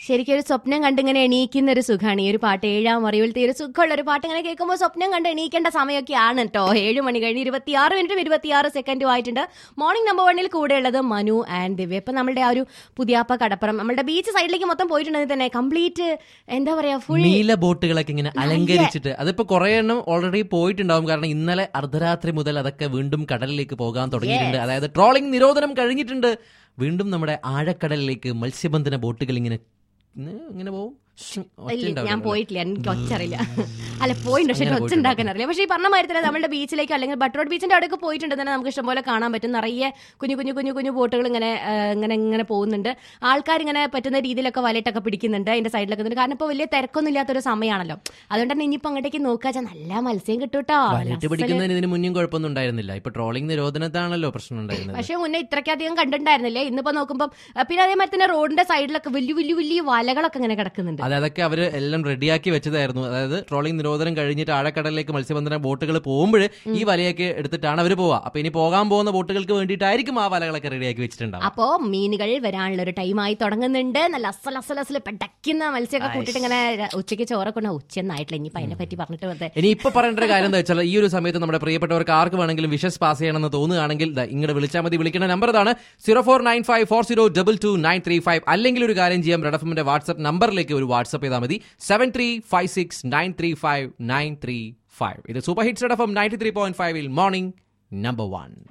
ശരിക്കും ഒരു സ്വപ്നം കണ്ടിങ്ങനെ എണീക്കുന്ന ഒരു സുഖമാണ് ഈ ഒരു പാട്ട് ഏഴാം അറിവിലത്തെ ഒരു സുഖമുള്ള ഒരു പാട്ട് ഇങ്ങനെ കേൾക്കുമ്പോൾ സ്വപ്നം കണ്ട് എണീക്കേണ്ട സമയമൊക്കെയാണ് കേട്ടോ ഏഴ് മണി കഴിഞ്ഞ് ഇരുപത്തിയാറ് മിനിറ്റും ഇരുപത്തിയാറ് സെക്കൻഡും ആയിട്ടുണ്ട് മോർണിംഗ് നമ്പർ വണ്ണിൽ കൂടെ ഉള്ളത് മനു ആൻഡ് ദിവ്യ ഇപ്പൊ നമ്മളുടെ ആ ഒരു പുതിയാപ്പ കടപ്പുറം നമ്മുടെ ബീച്ച് സൈഡിലേക്ക് മൊത്തം പോയിട്ടുണ്ടെങ്കിൽ തന്നെ കംപ്ലീറ്റ് എന്താ പറയാ ഫുൾ നീല ബോട്ടുകളൊക്കെ ഇങ്ങനെ അലങ്കരിച്ചിട്ട് അതിപ്പോ കുറെ എണ്ണം ഓൾറെഡി പോയിട്ടുണ്ടാവും കാരണം ഇന്നലെ അർദ്ധരാത്രി മുതൽ അതൊക്കെ വീണ്ടും കടലിലേക്ക് പോകാൻ തുടങ്ങിയിട്ടുണ്ട് അതായത് ട്രോളിംഗ് നിരോധനം കഴിഞ്ഞിട്ടുണ്ട് വീണ്ടും നമ്മുടെ ആഴക്കടലിലേക്ക് മത്സ്യബന്ധന ബോട്ടുകൾ ഇങ്ങനെ ഇന്ന് ഇങ്ങനെ പോവും ശ്ശ്, ഒച്ച ഇല്ല, ഉണ്ടാവില്ല. ഞാൻ പോയിട്ടില്ല എനിക്ക് ഒച്ചറിയില്ല അല്ല പോയിട്ടുണ്ട് പക്ഷെ അങ്ങനെ ഒച്ച ഉണ്ടാക്കാൻ അറിയില്ല പക്ഷേ ഈ പറഞ്ഞ മാതിരി തന്നെ നമ്മുടെ ബീച്ചിലേക്ക് അല്ലെങ്കിൽ ബട്ടറോഡ് ബീച്ചിന്റെ അവിടെയൊക്കെ പോയിട്ടുണ്ട് തന്നെ നമുക്ക് ഇഷ്ടംപോലെ കാണാൻ പറ്റും നിറയെ കുഞ്ഞു കുഞ്ഞു കുഞ്ഞു കുഞ്ഞു ബോട്ടുകൾ ഇങ്ങനെ ആ, ഇങ്ങനെ ഇങ്ങനെ പോകുന്നുണ്ട് ആൾക്കാർ ഇങ്ങനെ പറ്റുന്ന രീതിയിലൊക്കെ വലയിട്ടൊക്കെ പിടിക്കുന്നുണ്ട് അതിന്റെ സൈഡിലൊക്കെ നിന്നിട്ട്. കാരണം ഇപ്പോൾ വലിയ തിരക്കൊന്നും ഇല്ലാത്തൊരു സമയമാണല്ലോ അതുകൊണ്ട് തന്നെ ഇനിയിപ്പോൾ അങ്ങോട്ടേക്ക് നോക്കുക നല്ല മത്സ്യം കിട്ടും കേട്ടോ വലയിട്ട് പിടിക്കുന്നതിന് ഇതിന് മുന്നും കുഴപ്പമൊന്നും ഉണ്ടായിരുന്നില്ല ഇപ്പൊ ട്രോളിംഗ് നിരോധനത്താണല്ലോ പ്രശ്നം ഉണ്ടായിരുന്നത് പക്ഷെ മുന്നേ ഇത്രയ്ക്കധികം കണ്ടിട്ടുണ്ടായിരുന്നില്ലേ ഇന്നിപ്പോ നോക്കുമ്പോൾ പിന്നെ അതേമാതിരി തന്നെ റോഡിന്റെ സൈഡിലൊക്കെ വലിയ വലിയ വലിയ വലകളൊക്കെ ഇങ്ങനെ കിടക്കുന്നുണ്ട് അതെ അതൊക്കെ അവര് എല്ലാം റെഡിയാക്കി വെച്ചതായിരുന്നു അതായത് ട്രോളിംഗ് നിരോധനം കഴിഞ്ഞിട്ട് ആഴക്കടലിലേക്ക് മത്സ്യബന്ധന ബോട്ടുകൾ പോകുമ്പോൾ ഈ വലയൊക്കെ എടുത്തിട്ടാണ് അവർ പോവുക അപ്പൊ ഇനി പോകാൻ പോകുന്ന ബോട്ടുകൾക്ക് വേണ്ടിയിട്ടായിരിക്കും ആ വലകളൊക്കെ റെഡിയാക്കി വെച്ചിട്ടുണ്ടാവും അപ്പോ മീനുകൾ വരാനുള്ള ഒരു ടൈമായി തുടങ്ങുന്നുണ്ട് നല്ല അസൽ അസൽ അസൽ പെടക്കുന്ന മത്സ്യമൊക്കെ കൂട്ടിട്ട് ഇങ്ങനെ ര- ഉച്ചയ്ക്ക് ചോറൊക്കെ ഉണ്ട് ഉച്ചന്നായിട്ടില്ല ഇനിയിപ്പോ അതിനെ പറ്റി പറഞ്ഞിട്ട് വെറുതെ ഇനി ഇപ്പൊ പറയേണ്ട ഒരു കാര്യം എന്താ വെച്ചാൽ ഈ ഒരു സമയത്ത് നമ്മുടെ പ്രിയപ്പെട്ടവർക്ക് ആർക്ക് വേണമെങ്കിലും വിഷസ് പാസ് ചെയ്യണമെന്ന് തോന്നുകയാണെങ്കിൽ ദാ ഇങ്ങോട്ട് വിളിച്ചാൽ മതി വിളിക്കുന്ന നമ്പർ ഇതാണ് zero four nine five four zero double two nine three five അല്ലെങ്കിൽ ഒരു കാര്യം ചെയ്യാം റെഡഫിന്റെ വാട്സ്ആപ്പ് നമ്പറിലേക്ക് ഒരു വാട്സ്ആപ്പ് ചെയ്താൽ മതി seven three five six nine three five nine three five ഇത് super hits Red FM ninety three point ഫൈവിൽ മോർണിംഗ് നമ്പർ വൺ